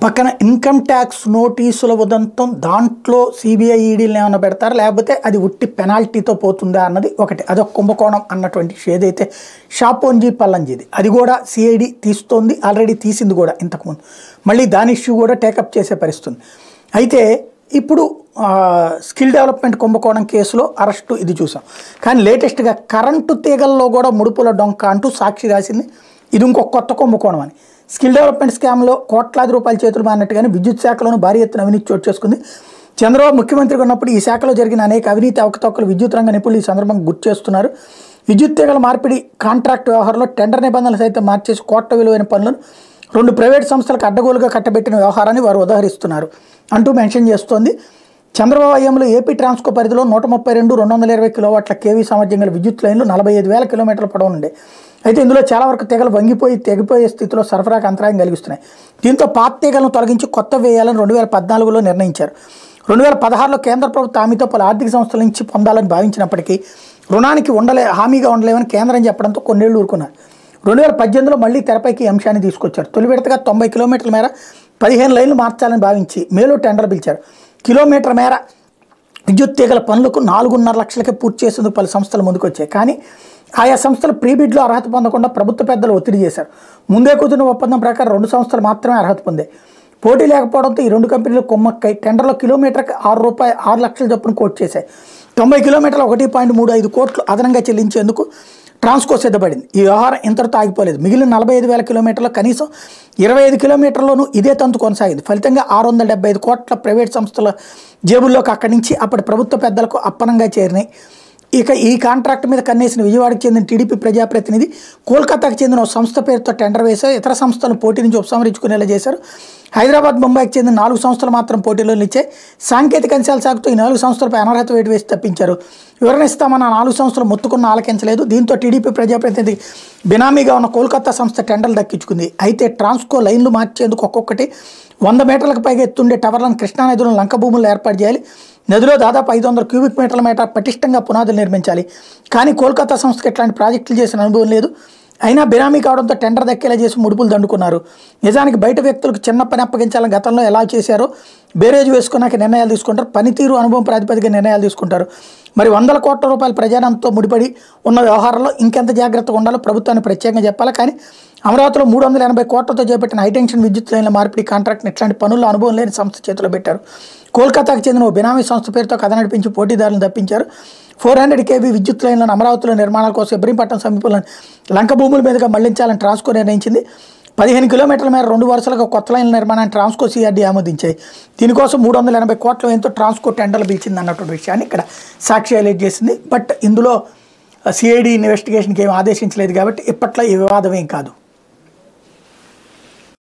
పక్కన income tax నోటీసుల ఉదంతం దాంట్లో సిబిఐ ఈడీలను ఏమైనా పెడతారా లేకపోతే అది ఉట్టి పెనాల్టీతో పోతుందా అన్నది ఒకటి అదొక కుంభకోణం అన్నటువంటి ఇష్యూ ఏదైతే షాపోంజీ పల్లంజీది అది కూడా సిఐడి తీస్తోంది ఆల్రెడీ తీసింది కూడా ఇంతకుముందు మళ్ళీ దాని ఇష్యూ కూడా టేకప్ చేసే పరిస్థితుంది అయితే ఇప్పుడు ఆ, స్కిల్ డెవలప్మెంట్ కుంభకోణం కేసులో అరెస్టు ఇది చూసాం కానీ లేటెస్ట్గా కరెంటు తీగల్లో కూడా ముడుపుల డొంక అంటూ సాక్షి రాసింది ఇది ఇంకొక కొత్త కుంభకోణం అని స్కిల్ డెవలప్మెంట్ స్కామ్లో కోట్లాది రూపాయల చేతులు మారినట్టుగానే విద్యుత్ శాఖలోనూ భారీ ఎత్తున అవినీతి చోటు చేసుకుంది చంద్రబాబు ముఖ్యమంత్రిగా ఉన్నప్పుడు ఈ శాఖలో జరిగిన అనేక అవినీతి అవకతవకలు విద్యుత్ రంగ నిపుణులు ఈ సందర్భంగా గుర్తు చేస్తున్నారు విద్యుత్ తీగల మార్పిడి కాంట్రాక్ట్ వ్యవహారంలో టెండర్ నిబంధనలు సైతం మార్చేసి కోట్ల విలువైన పనులను రెండు ప్రైవేట్ సంస్థలకు అడ్డగోలుగా కట్టబెట్టిన వ్యవహారాన్ని వారు ఉదహరిస్తున్నారు అంటూ మెన్షన్ చేస్తోంది చంద్రబాబు హయాంలో ఏపీ ట్రాన్స్కో పరిధిలో నూట ముప్పై రెండు రెండు వందల ఇరవై కిలోవాట్ల కేవీ సామర్థ్యం గల విద్యుత్ లైన్లు నలభై ఐదు వేల కిలోమీటర్ల పొడవునుండే అయితే ఇందులో చాలా వరకు తీగలు వంగిపోయి తెగిపోయే స్థితిలో సరఫరాకు అంతరాయం కలిగిస్తున్నాయి దీంతో పాత తీగలను తొలగించి కొత్త వేయాలని రెండు వేల పద్నాలుగులో నిర్ణయించారు రెండు వేల పదహారులో కేంద్ర ప్రభుత్వం హామీతో పలు ఆర్థిక సంస్థల నుంచి పొందాలని భావించినప్పటికీ రుణానికి ఉండలే హామీగా ఉండలేమని కేంద్రం చెప్పడంతో కొన్నేళ్లు ఊరుకున్నారు రెండు వేల పద్దెనిమిదిలో మళ్ళీ తెరపైకి ఈ అంశాన్ని తీసుకొచ్చారు తొలి విడతగా తొంభై కిలోమీటర్ల మేర పదిహేను లైన్లు మార్చాలని భావించి మేలో టెండర్ పిలిచారు కిలోమీటర్ మేర విద్యుత్ తీగల పనులకు నాలుగున్నర లక్షలకే పూర్తి చేసేందుకు పలు సంస్థలు ముందుకు వచ్చాయి కానీ ఆయా సంస్థలు ప్రీబిడ్లో అర్హత పొందకుండా ప్రభుత్వ పెద్దలు ఒత్తిడి చేశారు ముందే కుదిరిన ఒప్పందం ప్రకారం రెండు సంస్థలు మాత్రమే అర్హత పొందాయి పోటీ లేకపోవడంతో ఈ రెండు కంపెనీలు కొమ్మక్కై టెండర్లో కిలోమీటర్కి ఆరు రూపాయ ఆరు లక్షల చొప్పున కోట్ చేశాయి తొంభై కిలోమీటర్లు ఒకటి పాయింట్ మూడు ఐదు కోట్లు అదనంగా చెల్లించేందుకు ట్రాన్స్కో సిద్ధపడింది ఈ వ్యవహారం ఇంతటితో ఆగిపోలేదు మిగిలిన నలభై ఐదు వేల కిలోమీటర్లు కనీసం ఇరవై ఐదు కిలోమీటర్లోనూ ఇదే తంతు కొనసాగింది ఫలితంగా ఆరు వందల డెబ్బై ఐదు కోట్ల ప్రైవేట్ సంస్థల జేబుల్లోకి అక్కడి నుంచి అప్పటి ప్రభుత్వ పెద్దలకు అప్పనంగా చేరినాయి ఇక ఈ కాంట్రాక్ట్ మీద కన్నేసిన విజయవాడకు చెందిన టీడీపీ ప్రజాప్రతినిధి కోల్కతాకు చెందిన ఓ సంస్థ పేరుతో టెండర్ వేశారు ఇతర సంస్థలను పోటీ నుంచి ఉపసంహరించుకునేలా చేశారు హైదరాబాద్ ముంబైకి చెందిన నాలుగు సంస్థలు మాత్రం పోటీలో నిలిచాయి సాంకేతిక అంశాలు సాగుతూ ఈ నాలుగు సంస్థలపై అనర్హత వేటు వేసి తప్పించారు వివరణ ఇస్తామన్న ఆ నాలుగు సంస్థలు మొత్తుకున్న ఆలకించలేదు దీంతో టీడీపీ ప్రజాప్రతినిధి బినామీగా ఉన్న కోల్కతా సంస్థ టెండర్లు దక్కించుకుంది అయితే ట్రాన్స్కో లైన్లు మార్చేందుకు ఒక్కొక్కటి వంద మీటర్లకు పైగా ఎత్తుండే టవర్లను కృష్ణానదిలో లంక భూముల్లో ఏర్పాటు చేయాలి నదిలో దాదాపు ఐదు వందల క్యూబిక్ మీటర్ల మీటర్ పటిష్టంగా పునాదులు నిర్మించాలి కానీ కోల్కతా సంస్థకి ఇట్లాంటి ప్రాజెక్టులు చేసిన అనుభవం లేదు అయినా బినామీ కావడంతో టెండర్ దక్కేలా చేసి ముడుపులు దండుకున్నారు నిజానికి బయట వ్యక్తులకు చిన్న పని అప్పగించాలని గతంలో ఎలా చేశారో బేరేజ్ వేసుకున్నాక నిర్ణయాలు తీసుకుంటారు పనితీరు అనుభవం ప్రాతిపదిక నిర్ణయాలు తీసుకుంటారు మరి వందల కోట్ల రూపాయల ప్రజానంతో ముడిపడి ఉన్న వ్యవహారంలో ఇంకెంత జాగ్రత్తగా ఉండాలో ప్రభుత్వాన్ని ప్రత్యేకంగా చెప్పాలి కానీ అమరావతిలో మూడు వందల ఎనభై కోట్లతో చేపట్టిన హైటెన్షన్ విద్యుత్ లైన్ల మార్పిడి కాంట్రాక్ట్ని ఇట్లాంటి పనుల్లో అనుభవం లేని సంస్థ చేతిలో పెట్టారు కోల్కతాకు చెందిన ఓ బినామీ సంస్థ పేరుతో కథ నడిపించి పోటీదారులను తప్పించారు ఫోర్ హండ్రెడ్ కేవీ విద్యుత్ లైన్లను అమరావతిలో నిర్మాణాల కోసం ఇబ్రహీంపట్నం సమీపంలో లంక భూముల మీదుగా మళ్లించాలని ట్రాన్స్కో నిర్ణయించింది పదిహేను కిలోమీటర్ల మేర రెండు వరుసలుగా కొత్త లైన్ల నిర్మాణాన్ని ట్రాన్స్కో సిఆర్డీ ఆమోదించాయి దీనికోసం మూడు వందల ఎనభై కోట్ల వ్యయంతో ట్రాన్స్కో టెండర్లు పిలిచింది అన్నటువంటి విషయాన్ని ఇక్కడ సాక్షి హైలైట్ చేసింది బట్ ఇందులో సిఐడి ఇన్వెస్టిగేషన్కి ఏం ఆదేశించలేదు కాబట్టి ఇప్పట్లో ఈ వివాదం ఏం కాదు